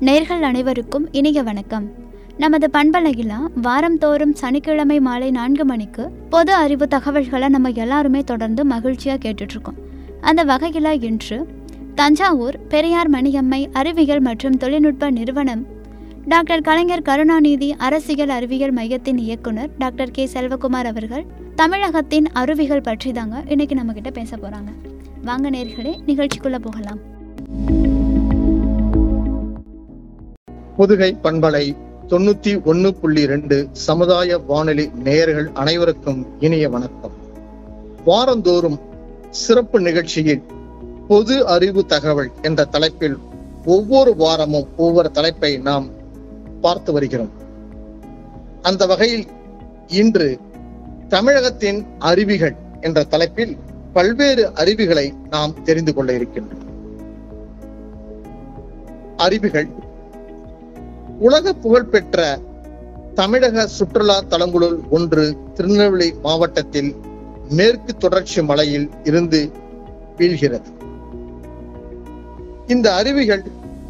நேர்கள் அனைவருக்கும் இனிய வணக்கம் நமது பண்பலையில் வாரந்தோறும் சனிக்கிழமை மாலை நான்கு மணிக்கு பொது அறிவு தகவல்களை நம்ம எல்லாருமே தொடர்ந்து மகிழ்ச்சியாக கேட்டுட்ருக்கோம் அந்த வகையில் இன்று தஞ்சாவூர் பெரியார் மணியம்மை அறிவியல் மற்றும் தொழில்நுட்ப நிறுவனம் டாக்டர் கலைஞர் கருணாநிதி அரசியல் அறிவியல் மையத்தின் இயக்குனர் டாக்டர் கே செல்வகுமார் அவர்கள் தமிழகத்தின் அறிவியல் பற்றி தாங்க இன்னைக்கு நம்ம கிட்ட பேச போறாங்க வாங்க நேர்களே நிகழ்ச்சிக்குள்ள போகலாம் புதுகை பண்பலை தொண்ணூத்தி ஒன்னு புள்ளி ரெண்டு சமுதாய வானொலி நேயர்கள் அனைவருக்கும் இனிய வணக்கம் வாரந்தோறும் சிறப்பு நிகழ்ச்சியில் பொது அறிவு தகவல் என்ற தலைப்பில் ஒவ்வொரு வாரமும் ஒவ்வொரு தலைப்பை நாம் பார்த்து வருகிறோம் அந்த வகையில் இன்று தமிழகத்தின் அருவிகள் என்ற தலைப்பில் பல்வேறு அருவிகளை நாம் தெரிந்து கொள்ள இருக்கின்றோம் அருவிகள் உலக புகழ்பெற்ற தமிழக சுற்றுலா தலங்களுள் ஒன்று திருநெல்வேலி மாவட்டத்தில் மேற்கு தொடர்ச்சி மலையில் இருந்து வீழ்கிறது இந்த அருவிகள்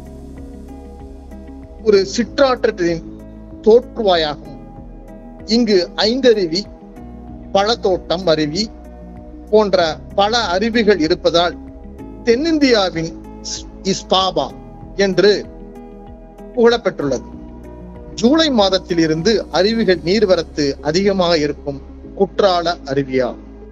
ஒரு சிற்றாற்றத்தின் தோற்றுவாயாகும் இங்கு ஐந்தருவி பழத்தோட்டம் அருவி போன்ற பல அருவிகள் இருப்பதால் தென்னிந்தியாவின் இஸ்பாபா என்று புகழப்பெற்றுள்ளது ஜூலை மாதத்தில் இருந்து அருவிகள் நீர்வரத்து அதிகமாக இருக்கும் குற்றால அருவியா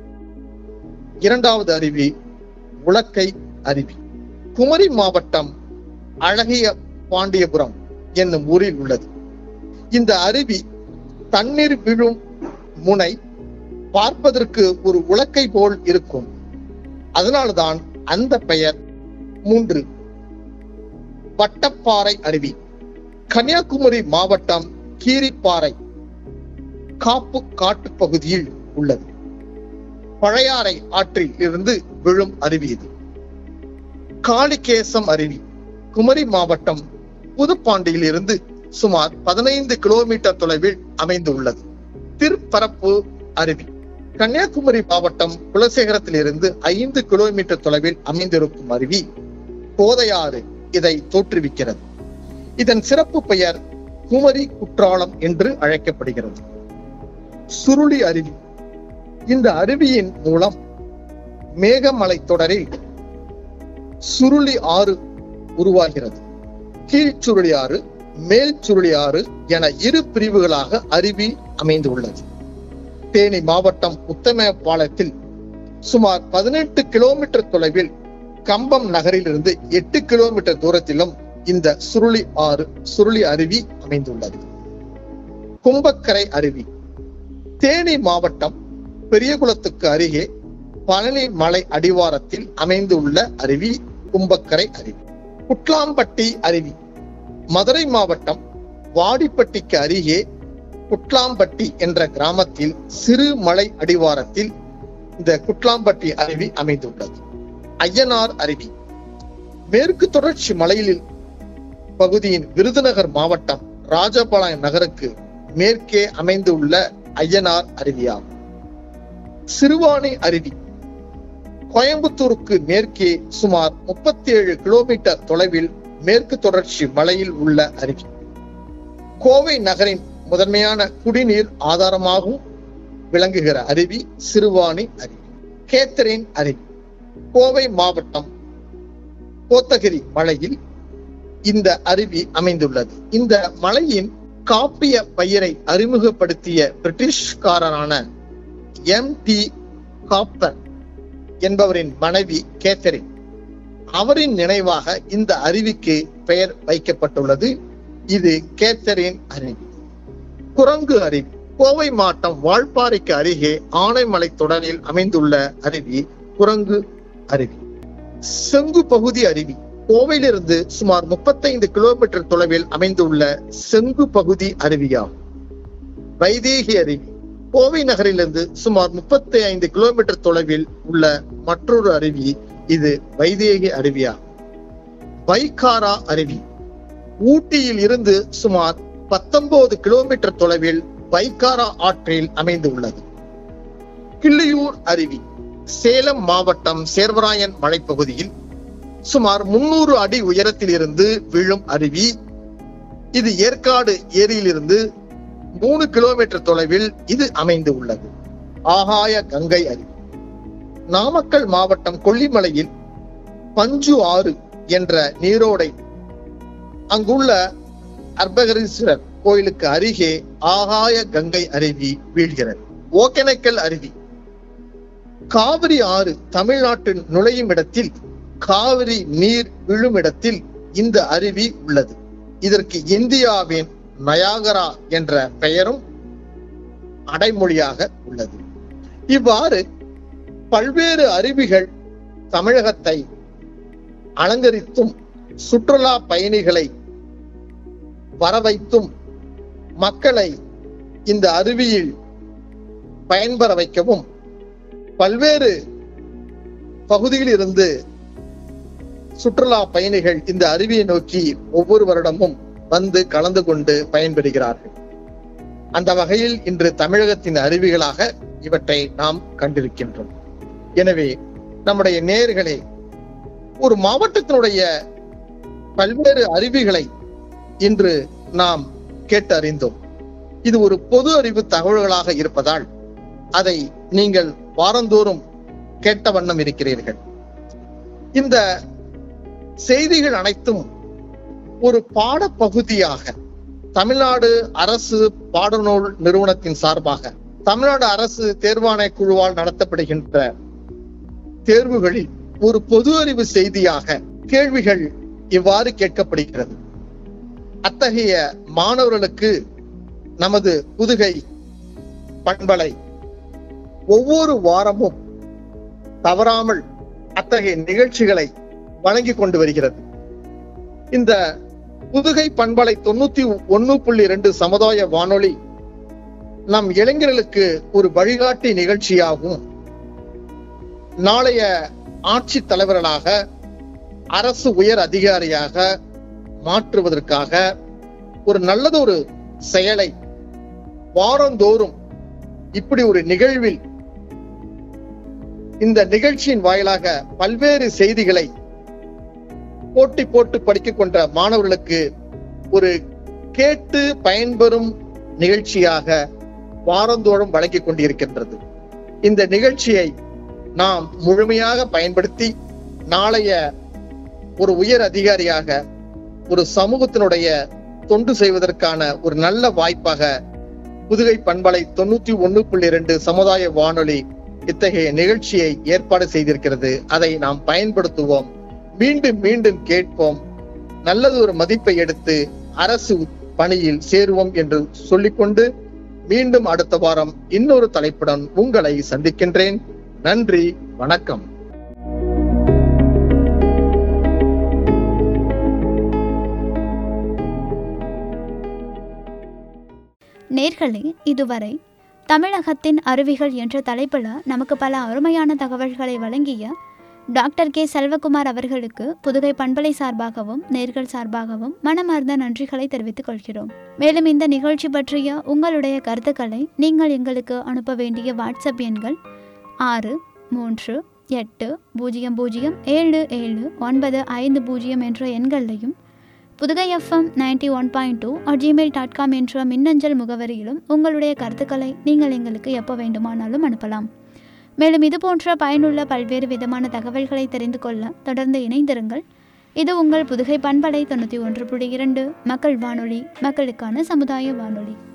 இரண்டாவது அருவி உலக்கை அருவி குமரி மாவட்டம் அழகிய பாண்டியபுரம் என்னும் ஊரில் உள்ளது இந்த அருவி தண்ணீர் விழும் முனை பார்ப்பதற்கு ஒரு உலக்கை போல் இருக்கும் அதனால்தான் அந்த பெயர் மூன்று வட்டப்பாறை அருவி கன்னியாகுமரி மாவட்டம் கீரிப்பாறை காப்பு காட்டு பகுதியில் உள்ளது பழையாறை ஆற்றில் இருந்து விழும் அருவி இது காளிகேசம் அருவி குமரி மாவட்டம் புதுப்பாண்டியில் இருந்து சுமார் பதினைந்து கிலோமீட்டர் தொலைவில் அமைந்துள்ளது திருப்பரப்பு அருவி கன்னியாகுமரி மாவட்டம் குலசேகரத்தில் இருந்து ஐந்து கிலோமீட்டர் தொலைவில் அமைந்திருக்கும் அருவி கோதையாறு இதை தோற்றுவிக்கிறது இதன் சிறப்பு பெயர் குமரி குற்றாலம் என்று அழைக்கப்படுகிறது சுருளி அருவி இந்த அருவியின் மூலம் மேகமலை தொடரில் சுருளி ஆறு உருவாகிறது கீழ்ச்சுருளி ஆறு மேல் சுருளி ஆறு என இரு பிரிவுகளாக அருவி அமைந்துள்ளது தேனி மாவட்டம் உத்தமபாளையத்தில் சுமார் பதினெட்டு கிலோமீட்டர் தொலைவில் கம்பம் நகரிலிருந்து எட்டு கிலோமீட்டர் தூரத்திலும் இந்த சுருளி ஆறு சுருளி அருவி அமைந்துள்ளது கும்பக்கரை அருவி தேனி மாவட்டம் பெரியகுளத்துக்கு அருகே பழனி மலை அடிவாரத்தில் அமைந்துள்ள அருவி கும்பக்கரை அருவி குட்லாம்பட்டி அருவி மதுரை மாவட்டம் வாடிப்பட்டிக்கு அருகே குட்லாம்பட்டி என்ற கிராமத்தில் சிறு மலை அடிவாரத்தில் இந்த குட்லாம்பட்டி அருவி அமைந்துள்ளது ஐயனார் அருவி மேற்கு தொடர்ச்சி மலையில் பகுதியின் விருதுநகர் மாவட்டம் ராஜபாளையம் நகருக்கு மேற்கே அமைந்துள்ள ஐயனார் அருவியாகும் சிறுவாணி அருவி கோயம்புத்தூருக்கு மேற்கே சுமார் முப்பத்தி ஏழு கிலோமீட்டர் தொலைவில் மேற்கு தொடர்ச்சி மலையில் உள்ள அருவி கோவை நகரின் முதன்மையான குடிநீர் ஆதாரமாகவும் விளங்குகிற அருவி சிறுவாணி அருவி கேத்தரின் அருவி கோவை மாவட்டம் கோத்தகிரி மலையில் இந்த அருவி அமைந்துள்ளது இந்த மலையின் காப்பிய பயிரை அறிமுகப்படுத்திய பிரிட்டிஷ்காரரான எம் டி காப்பர் என்பவரின் மனைவி கேத்தரின் அவரின் நினைவாக இந்த அருவிக்கு பெயர் வைக்கப்பட்டுள்ளது இது கேத்தரின் அருவி குரங்கு அருவி கோவை மாவட்டம் வால்பாறைக்கு அருகே ஆனைமலை தொடரில் அமைந்துள்ள அருவி குரங்கு அருவி செங்கு பகுதி அருவி கோவையிலிருந்து சுமார் முப்பத்தைந்து கிலோமீட்டர் தொலைவில் அமைந்துள்ள செங்கு பகுதி அருவியாகும் வைதேகி அருவி கோவை நகரிலிருந்து சுமார் முப்பத்தி ஐந்து கிலோமீட்டர் தொலைவில் உள்ள மற்றொரு அருவி இது வைதேகி அருவியாகும் வைகாரா அருவி ஊட்டியில் இருந்து சுமார் பத்தொன்பது கிலோமீட்டர் தொலைவில் வைகாரா ஆற்றில் அமைந்துள்ளது கிள்ளியூர் அருவி சேலம் மாவட்டம் சேர்வராயன் மலைப்பகுதியில் சுமார் முன்னூறு அடி உயரத்தில் இருந்து விழும் அருவி இது ஏற்காடு ஏரியிலிருந்து மூணு கிலோமீட்டர் தொலைவில் இது அமைந்து உள்ளது ஆகாய கங்கை அருவி நாமக்கல் மாவட்டம் கொல்லிமலையில் பஞ்சு ஆறு என்ற நீரோடை அங்குள்ள அர்பகரீஸ்வரர் கோயிலுக்கு அருகே ஆகாய கங்கை அருவி வீழ்கிறது ஓகேனக்கல் அருவி காவிரி ஆறு தமிழ்நாட்டின் நுழையும் இடத்தில் காவிரி நீர் விழும் இடத்தில் இந்த அருவி உள்ளது இதற்கு இந்தியாவின் நயாகரா என்ற பெயரும் அடைமொழியாக உள்ளது இவ்வாறு பல்வேறு அருவிகள் தமிழகத்தை அலங்கரித்தும் சுற்றுலா பயணிகளை வரவைத்தும் மக்களை இந்த அருவியில் பயன்பெற வைக்கவும் பல்வேறு பகுதியில் இருந்து சுற்றுலா பயணிகள் இந்த அருவியை நோக்கி ஒவ்வொரு வருடமும் வந்து கலந்து கொண்டு பயன்பெறுகிறார்கள் அந்த வகையில் இன்று தமிழகத்தின் அருவிகளாக இவற்றை நாம் கண்டிருக்கின்றோம் எனவே நம்முடைய நேர்களே ஒரு மாவட்டத்தினுடைய பல்வேறு அருவிகளை இன்று நாம் கேட்டறிந்தோம் இது ஒரு பொது அறிவு தகவல்களாக இருப்பதால் அதை நீங்கள் வாரந்தோறும் கேட்ட வண்ணம் இருக்கிறீர்கள் இந்த செய்திகள் அனைத்தும் ஒரு பாடப்பகுதியாக தமிழ்நாடு அரசு பாடநூல் நிறுவனத்தின் சார்பாக தமிழ்நாடு அரசு தேர்வாணை குழுவால் நடத்தப்படுகின்ற தேர்வுகளில் ஒரு பொது அறிவு செய்தியாக கேள்விகள் இவ்வாறு கேட்கப்படுகிறது அத்தகைய மாணவர்களுக்கு நமது புதுகை பண்பலை ஒவ்வொரு வாரமும் தவறாமல் அத்தகைய நிகழ்ச்சிகளை வழங்கி கொண்டு வருகிறது இந்த புதுகை பண்பலை தொண்ணூத்தி ஒன்னு புள்ளி ரெண்டு சமுதாய வானொலி நம் இளைஞர்களுக்கு ஒரு வழிகாட்டி நிகழ்ச்சியாகவும் நாளைய ஆட்சி தலைவர்களாக அரசு உயர் அதிகாரியாக மாற்றுவதற்காக ஒரு நல்லதொரு செயலை வாரந்தோறும் இப்படி ஒரு நிகழ்வில் இந்த நிகழ்ச்சியின் வாயிலாக பல்வேறு செய்திகளை போட்டி போட்டு படிக்க கொண்ட மாணவர்களுக்கு ஒரு கேட்டு பயன்பெறும் நிகழ்ச்சியாக வாரந்தோறும் வழங்கிக் கொண்டிருக்கின்றது இந்த நிகழ்ச்சியை நாம் முழுமையாக பயன்படுத்தி நாளைய ஒரு உயர் அதிகாரியாக ஒரு சமூகத்தினுடைய தொண்டு செய்வதற்கான ஒரு நல்ல வாய்ப்பாக புதுகை பண்பலை தொண்ணூத்தி ஒண்ணு புள்ளி இரண்டு சமுதாய வானொலி இத்தகைய நிகழ்ச்சியை ஏற்பாடு செய்திருக்கிறது அதை நாம் பயன்படுத்துவோம் மீண்டும் மீண்டும் கேட்போம் நல்லது ஒரு மதிப்பை எடுத்து அரசு பணியில் சேருவோம் என்று சொல்லிக்கொண்டு மீண்டும் அடுத்த வாரம் இன்னொரு தலைப்புடன் உங்களை சந்திக்கின்றேன் நன்றி வணக்கம் நேர்களே இதுவரை தமிழகத்தின் அருவிகள் என்ற தலைப்பில் நமக்கு பல அருமையான தகவல்களை வழங்கிய டாக்டர் கே செல்வகுமார் அவர்களுக்கு புதுகை பண்பலை சார்பாகவும் நேர்கள் சார்பாகவும் மனமார்ந்த நன்றிகளை தெரிவித்துக் கொள்கிறோம் மேலும் இந்த நிகழ்ச்சி பற்றிய உங்களுடைய கருத்துக்களை நீங்கள் எங்களுக்கு அனுப்ப வேண்டிய வாட்ஸ்அப் எண்கள் ஆறு மூன்று எட்டு பூஜ்ஜியம் பூஜ்ஜியம் ஏழு ஏழு ஒன்பது ஐந்து பூஜ்ஜியம் என்ற எண்களையும் Pudugai FM ninety one point two gmail dot com என்ற மின்னஞ்சல் முகவரியிலும் உங்களுடைய கருத்துக்களை நீங்கள் எங்களுக்கு எப்போ வேண்டுமானாலும் அனுப்பலாம் மேலும் இது போன்ற பயனுள்ள பல்வேறு விதமான தகவல்களை தெரிந்து கொள்ள தொடர்ந்து இணைந்திருங்கள் இது உங்கள் புதுகை பண்பலை தொண்ணூற்றி ஒன்று புள்ளி இரண்டு மக்கள் வானொலி மக்களுக்கான சமுதாய வானொலி